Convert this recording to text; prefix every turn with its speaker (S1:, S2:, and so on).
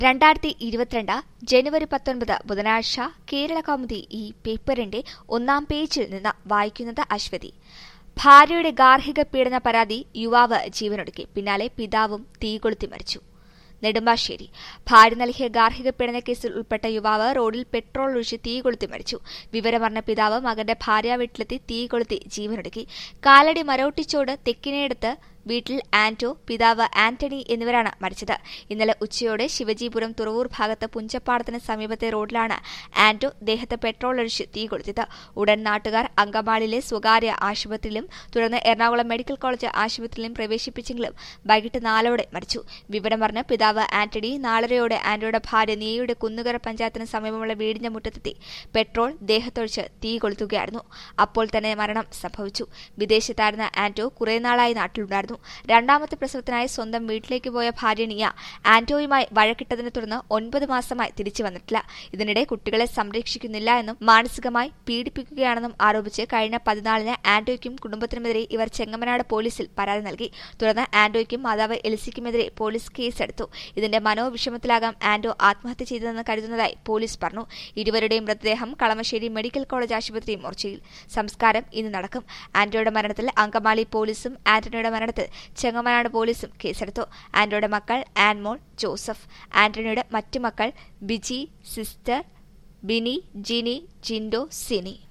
S1: രണ്ടായിരത്തി ഇരുപത്തിരണ്ട് ജനുവരി പത്തൊൻപത് ബുധനാഴ്ച കേരള കൗമുദി ഈ പേപ്പറിന്റെ ഒന്നാം പേജിൽ നിന്ന് വായിക്കുന്നത് അശ്വതി ഭാര്യയുടെ ഗാർഹിക പീഡന പരാതി യുവാവ് ജീവനൊടുക്കി പിന്നാലെ പിതാവും തീകൊളുത്തി മരിച്ചു നെടുമ്പാശ്ശേരി ഭാര്യ നൽകിയ ഗാർഹിക പീഡന കേസിൽ ഉൾപ്പെട്ട യുവാവ് റോഡിൽ പെട്രോൾ ഒഴിച്ച് തീ കൊളുത്തി മരിച്ചു വിവരമറിഞ്ഞ പിതാവ് മകന്റെ ഭാര്യ വീട്ടിലെത്തി തീ കൊളുത്തി ജീവനൊടുക്കി കാലടി മരോട്ടിച്ചോട് തെക്കിനെടുത്ത് വീട്ടിൽ ആന്റോ പിതാവ് ആന്റണി എന്നിവരാണ് മരിച്ചത് ഇന്നലെ ഉച്ചയോടെ ശിവജിപുരം തുറവൂർ ഭാഗത്ത് പുഞ്ചപ്പാടത്തിന് സമീപത്തെ റോഡിലാണ് ആന്റോ ദേഹത്ത് പെട്രോൾ ഒഴിച്ച് തീ കൊളുത്തിയത് ഉടൻ നാട്ടുകാർ അങ്കമാലിയിലെ സ്വകാര്യ ആശുപത്രിയിലും തുടർന്ന് എറണാകുളം മെഡിക്കൽ കോളേജ് ആശുപത്രിയിലും പ്രവേശിപ്പിച്ചെങ്കിലും വൈകിട്ട് നാലോടെ മരിച്ചു വിവരമറിഞ്ഞ പിതാവ് ആന്റണി നാലരയോടെ ആന്റോയുടെ ഭാര്യ നീയുടെ കുന്നുകര പഞ്ചായത്തിന് സമീപമുള്ള വീടിന്റെ മുറ്റത്തെത്തി പെട്രോൾ ദേഹത്തൊഴിച്ച് തീ കൊളുത്തുകയായിരുന്നു അപ്പോൾ തന്നെ മരണം സംഭവിച്ചു വിദേശത്തായിരുന്ന ആന്റോ കുറേ നാളായി നാട്ടിലുണ്ടായിരുന്നു രണ്ടാമത്തെ പ്രസവത്തിനായി സ്വന്തം വീട്ടിലേക്ക് പോയ ഭാര്യ നിയ ആന്റോയുമായി വഴക്കിട്ടതിനെ തുടർന്ന് ഒൻപത് മാസമായി തിരിച്ചു വന്നിട്ടില്ല ഇതിനിടെ കുട്ടികളെ സംരക്ഷിക്കുന്നില്ല എന്നും മാനസികമായി പീഡിപ്പിക്കുകയാണെന്നും ആരോപിച്ച് കഴിഞ്ഞ പതിനാലിന് ആന്റോയ്ക്കും കുടുംബത്തിനുമെതിരെ ഇവർ ചെങ്ങമനാട് പോലീസിൽ പരാതി നൽകി തുടർന്ന് ആന്റോയ്ക്കും മാതാവ് എലിസിക്കുമെതിരെ പോലീസ് കേസെടുത്തു ഇതിന്റെ മനോവിഷമത്തിലാകാം ആന്റോ ആത്മഹത്യ ചെയ്തതെന്ന് കരുതുന്നതായി പോലീസ് പറഞ്ഞു ഇരുവരുടെയും മൃതദേഹം കളമശ്ശേരി മെഡിക്കൽ കോളേജ് ആശുപത്രി മോർച്ചയിൽ സംസ്കാരം ഇന്ന് നടക്കും ആന്റോയുടെ മരണത്തിൽ അങ്കമാലി പോലീസും ആന്റണിയുടെ മരണത്തിൽ ചെങ്ങമനാട് പോലീസും കേസെടുത്തു ആന്റോയുടെ മക്കൾ ആൻമോൾ ജോസഫ് ആന്റണിയുടെ മറ്റു മക്കൾ ബിജി സിസ്റ്റർ ബിനി ജിനി ജിൻഡോ സിനി